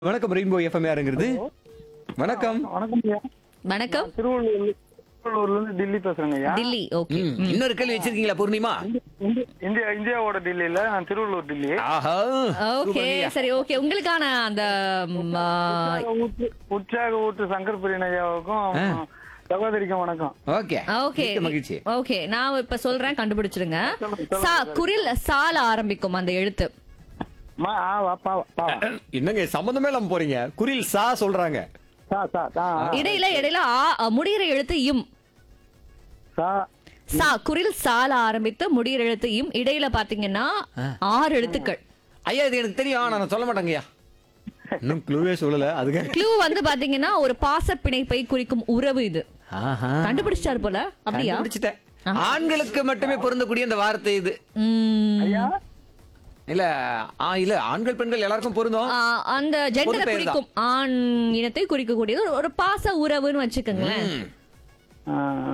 வணக்கம் rainbow FM யாருங்கிறது வணக்கம் வணக்கம் ஐயா வணக்கம் திருவள்ளூர் திருவள்ளூர்ல இருந்து டில்லி பேசுறேங்க ஐயா டில்லி ஓகே ம், இன்னொரு கேள்வி வச்சிருக்கீங்களா பூர்ணிமா இந்தியா- இந்தியா இந்தியாவோட டில்லியில நான் திருவள்ளூர் டில்லி ஆஹா ஓகே சரி ஓகே உங்களுக்கான அந்த ம், ஆ, ஊற்று உற்சாக ஊற்று சங்கர் பிரியன் ஐயாவுக்கும் சகோதரிக்கும் வணக்கம் ஓகே ஓகே மிக்க மகிழ்ச்சி ஓகே நான் இப்ப சொல்றேன் கண்டுபிடிச்சிருங்க சொல்லுங்க, சா குரில் சால ஆரம்பிக்கும் அந்த எழுத்து மா ஆ வாப்பா பா என்னங்க சம்பந்தமே இல்லாம போறீங்க குரில் சா சொல்றாங்க சா சா சா இடையில இடையில ஆ அ, முடியிற எழுத்து இம் சா சா குரில் சால ஆரம்பித்து முடியிற எழுத்து இம் இடையில பாத்தீங்கன்னா ஆறு எழுத்துக்கள் ஐயா இது எனக்கு தெரியும் ஆனா நான் சொல்ல மாட்டேங்கய்யா இன்னும் க்ளூவே சொல்லல அதுக்கு க்ளூ வந்து பாத்தீங்கன்னா ஒரு பாச பிணைப்பை குறிக்கும் உறவு இது ஆஹா கண்டுபிடிச்சாரு போல அப்படியா கண்டுபிடிச்சிட்டேன் ஆண்களுக்கு மட்டுமே பொருந்தக்கூடிய இந்த வார்த்தை இது உம், ஐயா இல்ல ஆ இல்ல ஆண்கள் பெண்கள் எல்லாருக்கும் பொருந்தும் ஆ, அந்த ஜெண்டரை பொது பெயர் குறிக்கும் ஆண் இனத்தை குறிக்கக்கூடியது ஒரு- ஒரு பாச உறவுன்னு வச்சுக்கோங்களேன் ம். ஆ, ஆ.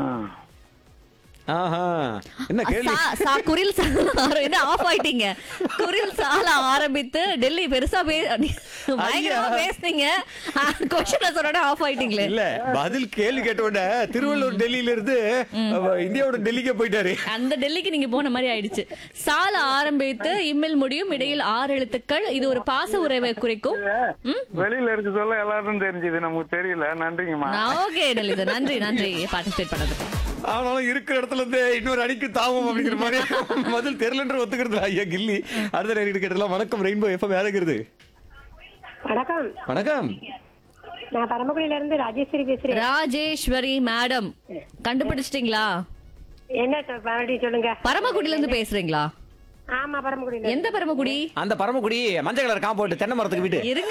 ஆஹா என்ன கேள்வி சா- சா குரில் சால ஆர- என்ன ஆஃப் ஆயிட்டீங்க குரில் சால ஆரம்பித்து டெல்லி பெருசா பே பயங்கரமா பேசுனீங்க கொஸ்டின் சொன்ன ஆஃப் ஆயிட்டீங்களே இல்ல பதில் கேள்வி கேட்ட உடனே திருவள்ளூர் டெல்லியில இருந்து அவ இந்தியாவோட டெல்லிக்கே போயிட்டாரு அந்த டெல்லிக்கு நீங்க போன மாதிரி ஆயிடுச்சு சால ஆரம்பித்து இம்மில் முடியும் இடையில் ஆறு எழுத்துக்கள் இது ஒரு பாச உறவை குறிக்கும் ம்? வெளியில இருக்கு சொல்ல எல்லாரும் தெரிஞ்சது நமக்கு தெரியல நன்றிங்கம்மா ஓகே டெல்லி நன்றி நன்றி பார்ட்டிசிபேட் பண்ணதுக்கு ஆனாலும் இருக்கிற இடத்துல இருந்து இன்னொரு அடிக்கு தாவும் அப்படிங்கிற மாதிரி பதில் தெரியலன்ற ஒத்துக்கிறது ஐயா கில்லி அடுத்த நேரம் கேட்டலாம் வணக்கம் ரெயின்போ எஃப்எம் யாருங்கிறது வணக்கம் வணக்கம் நான் பரமக்குடியில இருந்து ராஜேஸ்வரி பேசுறேன் ராஜேஸ்வரி மேடம் கண்டுபிடிச்சிட்டீங்களா என்ன சொ- மறுபடியும் சொல்லுங்க பரமக்குடியில இருந்து பேசுறீங்களா ஆமா பரமக்குடியில எந்த பரமக்குடி அந்த பரமக்குடி மஞ்சள் கலர் காம்பவுண்ட் தென்னை மரத்துக்கு வீட்டு இருங்க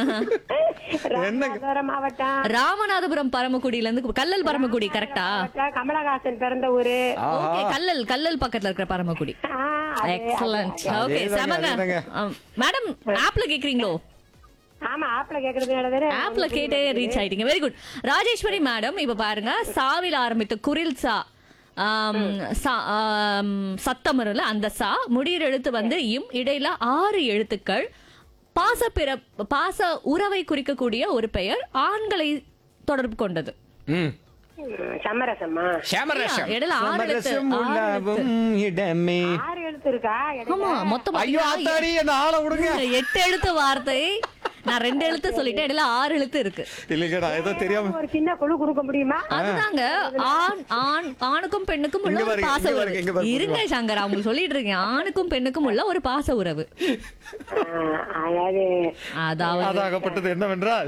ராமநாதபுரம் மாவட்டம் ராமநாதபுரம் பரமக்குடியில இருந்து கல்லல் பரமக்குடி கரெக்டா மாவட்டம் கமலஹாசன் பிறந்த ஊரு ஓகே கல்லல் கல்லல் பக்கத்துல இருக்கிற பரமக்குடி ஆ, அது- எக்ஸலண்ட் ஓகே அதேதாங்க, செமங்க அதேதாங்க. மேடம் ஆப்ல கேக்குறீங்களோ ஆமா ஆப்ல கேக்குறது ஆப்ல கேட்டே ரீச் ஆயிட்டீங்க வெரி குட் ராஜேஸ்வரி மேடம் இப்ப பாருங்க சாவில் ஆரம்பித்த குரில் சா ஆம், சா- ஆம், சத்தம் வரும்ல அந்த சா முடியிற எழுத்து வந்து இம் இடையில ஆறு எழுத்துக்கள் பாச பிற பாச உறவை குறிக்கக்கூடிய ஒரு பெயர் ஆண்களை தொடர்பு கொண்டது ம் சமரசம்மா ஷேமரசம் இடையில ஆறு எழுத்து சமரசம் ஆறு எழுத்து. உலவும் இடமே ஆறு எழுத்து இருக்கா இடையில? ஆமா மொத்தம் ஐயோ பாத்தீங்கன்னா ஆத்தாடி அந்த ஆளை விடுங்க எட்டு எழுத்து வார்த்தை நான் ரெண்டு எழுத்து சொல்லிட்டேன் இடையில ஆறு எழுத்து இருக்கு இல்லைங்க நான் ஏதோ தெரியாம ஒரு சின்ன குழு கொடுக்க முடியுமா அதுதாங்க ஆண் ஆண் ஆணுக்கும் பெண்ணுக்கும் உள்ள இங்க ஒரு பாருங்க, பாச இங்க உறவு பாருங்க, இங்க பாருங்க. இருங்க சங்கர் அவங்க சொல்லிட்டு இருக்கேன் ஆணுக்கும் பெண்ணுக்கும் உள்ள ஒரு பாச உறவு ஆ, அதாவது அதாவது அதாகப்பட்டது என்னவென்றால்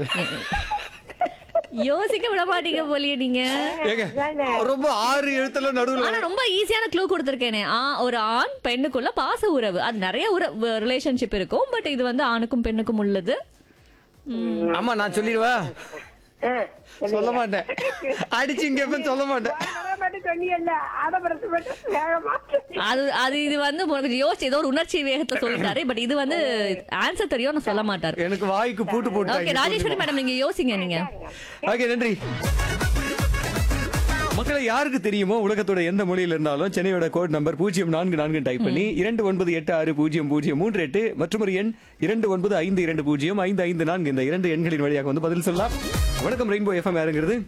யோசிக்க விட மாட்டீங்க போலியே நீங்க ஏங்க ரொம்ப ஆறு எழுத்துல நடுவுல ஆனா ரொம்ப ஈஸியான க்ளூ கொடுத்திருக்கேனே ஆ ஒரு ஆண் பெண்ணுக்குள்ள பாச உறவு அது நிறைய உறவு ரிலேஷன்ஷிப் இருக்கும் பட் இது வந்து ஆணுக்கும் பெண்ணுக்கும் உள்ளது ஆமா நான் சொல்லிடுவா ஆ, சொல்ல மாட்டேன் அடிச்சு இங்க எப்ப சொல்ல மாட்டேன் வர மாட்டேன் சொன்னீங்கல்ல ஆடம்பரத்து மட்டும் வேகமா அது அது இது வந்து கொஞ்சம் யோசிச்சு ஏதோ ஒரு உணர்ச்சி வேகத்தை சொல்லிட்டாரு பட் இது வந்து ஆன்சர் தெரியும் நான் சொல்ல மாட்டாரு எனக்கு வாய்க்கு பூட்டு ஓகே போட்டு ராஜேஸ்வரி மேடம் நீங்க யோசிங்க நீங்க ஓகே நன்றி மக்களை யாருக்கு தெரியுமோ உலகத்தோட எந்த மொழியில இருந்தாலும் சென்னையோட கோட் நம்பர் பூஜ்ஜியம் நான்கு நான்கு டைப் பண்ணி இரண்டு ஒன்பது எட்டு ஆறு பூஜ்ஜியம் பூஜ்ஜியம் மூன்று எட்டு மற்றும் ஒரு எண் இரண்டு ஒன்பது ஐந்து இரண்டு பூஜ்ஜியம் ஐந்து ஐந்து நான்கு இந்த இரண்டு எண்களின் வழியாக வந்து பதில் சொல்லலாம் வணக்கம் ரெயின்போ எஃப்எம் யாருங்கிறது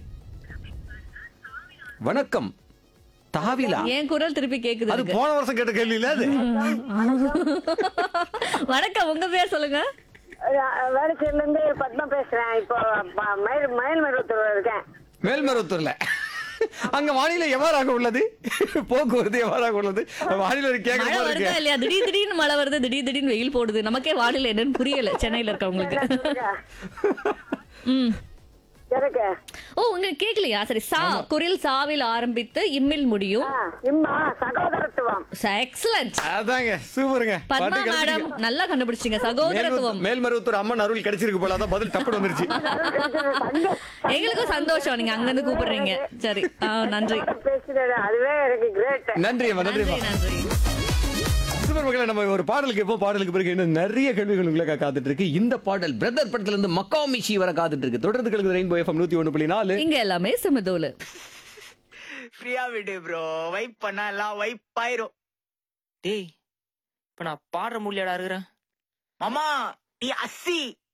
வணக்கம் தாவிலா என் குரல் திருப்பி கேக்குது அது எனக்கு. போன வருஷம் கேட்ட கேள்வி இல்ல அது வணக்கம் உங்க பேர் சொல்லுங்க வேலைச்சேரில இருந்து பத்மா பேசுறேன் இப்போ ப- மயில் மயில் மருவத்தூர்ல இருக்கேன் மேல்மருவத்தூர்ல அங்க வானிலை எவ்வாறாக உள்ளது போக்குவரத்து எவ்வாறாக உள்ளது வானிலை கேட்க மழை மாதிரி வருதா இருக்கு இல்லையா திடீர் திடீர்னு மழை வருது திடீர் திடீர்னு வெயில் போடுது நமக்கே வானிலை என்னன்னு புரியல சென்னையில இருக்கவங்களுக்கு ம் எனக்கு ஓ உங்களுக்கு கேக்கலையா சரி சா குரில் சாவில் ஆரம்பித்து இம்மில் முடியும் இம்மா சகோதரத்துவம் எக்ஸலண்ட் அதாங்க சூப்பருங்க பத்மா பாட்டு மேடம் கிடைச்சிருக்கு. நல்லா கண்டுபிடிச்சீங்க சகோதரத்துவம் மேல்மருவத்தூர் அம்மன் அருள் கிடைச்சிருக்கு போல அதான் பதில் டப்புனு வந்துருச்சு எங்களுக்கும் சந்தோஷம் நீங்க அங்க இருந்து கூப்பிடுறீங்க சரி ஆ, நன்றி பேசுறது அதுவே எனக்கு கிரேட் நன்றி அம்மா நன்றி நன்றி அம்மா நன்றி சூப்பர் மக்களே நம்ம ஒரு பாடலுக்கு எப்போ பாடலுக்கு பிறகு இன்னும் நிறைய கேள்விகள் உங்களுக்கு காத்துட்டு இருக்கு இந்த பாடல் பிரதர் படத்துல இருந்து மக்கா மிஷி வர காத்துட்டு இருக்கு தொடர்ந்து கலந்து ரெயின்போ எஃப்எம் நூத்தி ஒண்ணு புள்ளி நாலு இங்க எல்லாமே சுமதோலு ஃப்ரீயா விடு ப்ரோ வைப் பண்ணா எல்லாம் வைப் ஆயிரும் டேய் இப்ப நான் பாடுற முடியாடா இருக்கிறேன் மாமா நீ அஸ்ஸி